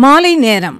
மாலை நேரம்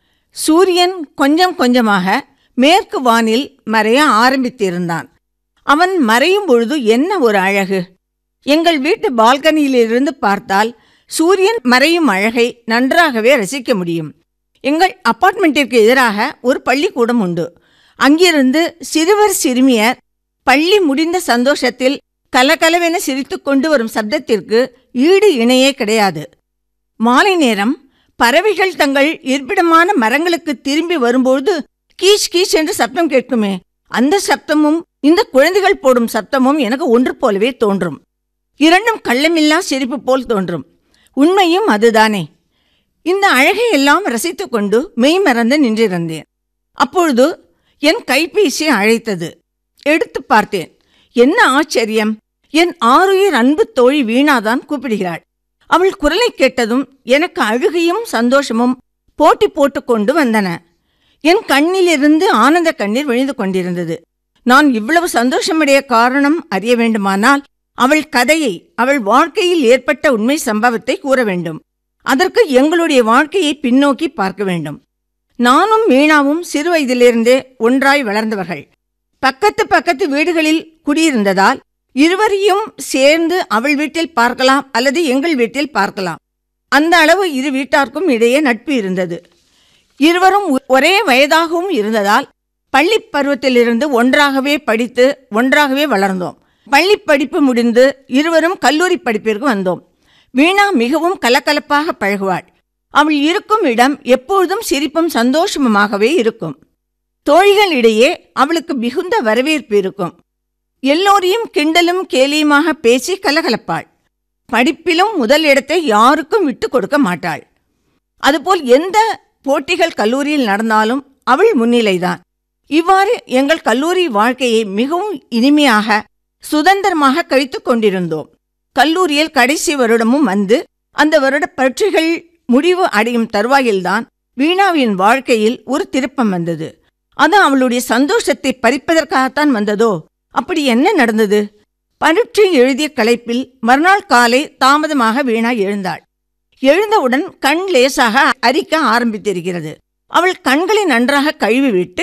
சூரியன் கொஞ்சம் கொஞ்சமாக மேற்கு வானில் மறைய ஆரம்பித்திருந்தான் அவன் மறையும் பொழுது என்ன ஒரு அழகு எங்கள் வீட்டு பால்கனியிலிருந்து பார்த்தால் சூரியன் மறையும் அழகை நன்றாகவே ரசிக்க முடியும் எங்கள் அப்பார்ட்மெண்ட்டிற்கு எதிராக ஒரு பள்ளிக்கூடம் உண்டு அங்கிருந்து சிறுவர் சிறுமியர் பள்ளி முடிந்த சந்தோஷத்தில் கலகலவென சிரித்துக் கொண்டு வரும் சப்தத்திற்கு ஈடு இணையே கிடையாது மாலை நேரம் பறவைகள் தங்கள் இருப்பிடமான மரங்களுக்கு திரும்பி வரும்போது கீச் கீச் என்று சப்தம் கேட்குமே அந்த சப்தமும் இந்த குழந்தைகள் போடும் சப்தமும் எனக்கு ஒன்று போலவே தோன்றும் இரண்டும் கள்ளமில்லா சிரிப்பு போல் தோன்றும் உண்மையும் அதுதானே இந்த அழகை எல்லாம் ரசித்துக் கொண்டு மெய்மறந்து நின்றிருந்தேன் அப்பொழுது என் கைபேசி அழைத்தது எடுத்து பார்த்தேன் என்ன ஆச்சரியம் என் ஆருயிர் அன்பு தோழி வீணாதான் கூப்பிடுகிறாள் அவள் குரலை கேட்டதும் எனக்கு அழுகையும் சந்தோஷமும் போட்டி போட்டுக் கொண்டு வந்தன என் கண்ணிலிருந்து ஆனந்த கண்ணீர் விழுந்து கொண்டிருந்தது நான் இவ்வளவு சந்தோஷமடைய காரணம் அறிய வேண்டுமானால் அவள் கதையை அவள் வாழ்க்கையில் ஏற்பட்ட உண்மை சம்பவத்தை கூற வேண்டும் அதற்கு எங்களுடைய வாழ்க்கையை பின்னோக்கி பார்க்க வேண்டும் நானும் மீனாவும் சிறு வயதிலிருந்தே ஒன்றாய் வளர்ந்தவர்கள் பக்கத்து பக்கத்து வீடுகளில் குடியிருந்ததால் இருவரையும் சேர்ந்து அவள் வீட்டில் பார்க்கலாம் அல்லது எங்கள் வீட்டில் பார்க்கலாம் அந்த அளவு இரு வீட்டார்க்கும் இடையே நட்பு இருந்தது இருவரும் ஒரே வயதாகவும் இருந்ததால் பள்ளி பருவத்திலிருந்து ஒன்றாகவே படித்து ஒன்றாகவே வளர்ந்தோம் பள்ளி படிப்பு முடிந்து இருவரும் கல்லூரி படிப்பிற்கு வந்தோம் வீணா மிகவும் கலகலப்பாக பழகுவாள் அவள் இருக்கும் இடம் எப்பொழுதும் சிரிப்பும் சந்தோஷமுமாகவே இருக்கும் தோழிகளிடையே அவளுக்கு மிகுந்த வரவேற்பு இருக்கும் எல்லோரையும் கிண்டலும் கேலியுமாக பேசி கலகலப்பாள் படிப்பிலும் முதல் இடத்தை யாருக்கும் விட்டு கொடுக்க மாட்டாள் அதுபோல் எந்த போட்டிகள் கல்லூரியில் நடந்தாலும் அவள் முன்னிலைதான் இவ்வாறு எங்கள் கல்லூரி வாழ்க்கையை மிகவும் இனிமையாக சுதந்திரமாக கழித்துக் கொண்டிருந்தோம் கல்லூரியில் கடைசி வருடமும் வந்து அந்த வருட பரீட்சைகள் முடிவு அடையும் தருவாயில்தான் வீணாவின் வாழ்க்கையில் ஒரு திருப்பம் வந்தது அது அவளுடைய சந்தோஷத்தை பறிப்பதற்காகத்தான் வந்ததோ அப்படி என்ன நடந்தது பரீட்சை எழுதிய களைப்பில் மறுநாள் காலை தாமதமாக வீணா எழுந்தாள் எழுந்தவுடன் கண் லேசாக அரிக்க ஆரம்பித்திருக்கிறது அவள் கண்களை நன்றாக கழுவிவிட்டு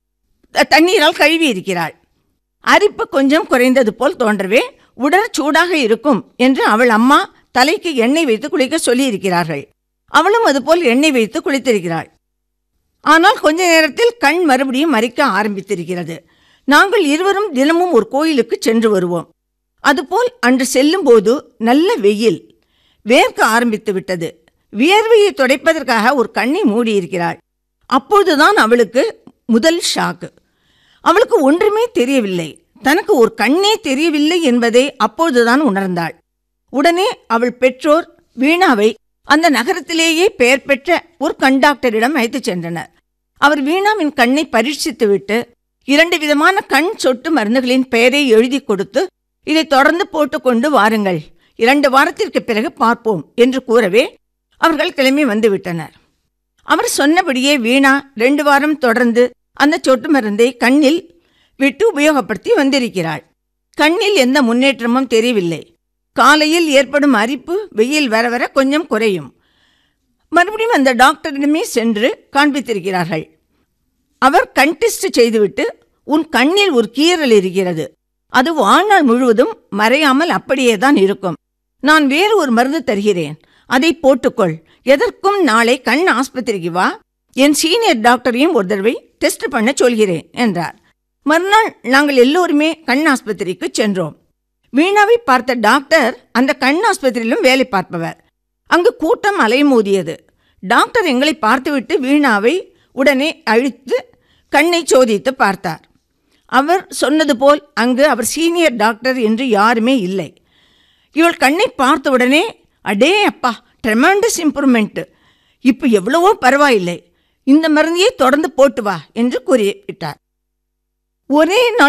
தண்ணீரால் கழுவி இருக்கிறாள் அரிப்பு கொஞ்சம் குறைந்தது போல் தோன்றவே உடல் சூடாக இருக்கும் என்று அவள் அம்மா தலைக்கு எண்ணெய் வைத்து குளிக்க சொல்லியிருக்கிறார்கள் அவளும் அதுபோல் எண்ணெய் வைத்து குளித்திருக்கிறாள் ஆனால் கொஞ்ச நேரத்தில் கண் மறுபடியும் மறிக்க ஆரம்பித்திருக்கிறது நாங்கள் இருவரும் தினமும் ஒரு கோயிலுக்கு சென்று வருவோம் அதுபோல் அன்று செல்லும்போது நல்ல வெயில் வேர்க்க ஆரம்பித்து விட்டது வியர்வையை துடைப்பதற்காக ஒரு கண்ணை மூடியிருக்கிறாள் அப்பொழுதுதான் அவளுக்கு முதல் ஷாக்கு அவளுக்கு ஒன்றுமே தெரியவில்லை தனக்கு ஒரு கண்ணே தெரியவில்லை என்பதை அப்பொழுதுதான் உணர்ந்தாள் உடனே அவள் பெற்றோர் வீணாவை அந்த நகரத்திலேயே பெயர் பெற்ற ஒரு கண்டாக்டரிடம் அழைத்துச் சென்றனர் அவர் வீணாவின் கண்ணை பரீட்சித்துவிட்டு இரண்டு விதமான கண் சொட்டு மருந்துகளின் பெயரை எழுதி கொடுத்து இதை தொடர்ந்து போட்டுக்கொண்டு வாருங்கள் இரண்டு வாரத்திற்கு பிறகு பார்ப்போம் என்று கூறவே அவர்கள் கிளம்பி வந்துவிட்டனர் அவர் சொன்னபடியே வீணா ரெண்டு வாரம் தொடர்ந்து அந்த சொட்டு மருந்தை கண்ணில் விட்டு உபயோகப்படுத்தி வந்திருக்கிறாள் கண்ணில் எந்த முன்னேற்றமும் தெரியவில்லை காலையில் ஏற்படும் அரிப்பு வெயில் வர வர கொஞ்சம் குறையும் மறுபடியும் அந்த டாக்டரிடமே சென்று காண்பித்திருக்கிறார்கள் அவர் கண் டெஸ்ட் செய்துவிட்டு உன் கண்ணில் ஒரு கீறல் இருக்கிறது அது வாழ்நாள் முழுவதும் மறையாமல் அப்படியே தான் இருக்கும் நான் வேறு ஒரு மருந்து தருகிறேன் அதை போட்டுக்கொள் எதற்கும் நாளை கண் ஆஸ்பத்திரிக்கு வா என் சீனியர் டாக்டரையும் ஒரு தடவை டெஸ்ட் பண்ண சொல்கிறேன் என்றார் மறுநாள் நாங்கள் எல்லோருமே கண் ஆஸ்பத்திரிக்கு சென்றோம் வீணாவை பார்த்த டாக்டர் அந்த கண் ஆஸ்பத்திரியிலும் வேலை பார்ப்பவர் அங்கு கூட்டம் அலைமோதியது டாக்டர் எங்களை பார்த்துவிட்டு வீணாவை உடனே அழித்து கண்ணை சோதித்து பார்த்தார் அவர் சொன்னது போல் அங்கு அவர் சீனியர் டாக்டர் என்று யாருமே இல்லை இவள் கண்ணை பார்த்த உடனே அடே அப்பா ட்ரெமெண்டஸ் இம்ப்ரூவ்மெண்ட்டு இப்போ எவ்வளவோ பரவாயில்லை இந்த மருந்தையே தொடர்ந்து போட்டு வா என்று கூறிவிட்டார் ஒரே நாள்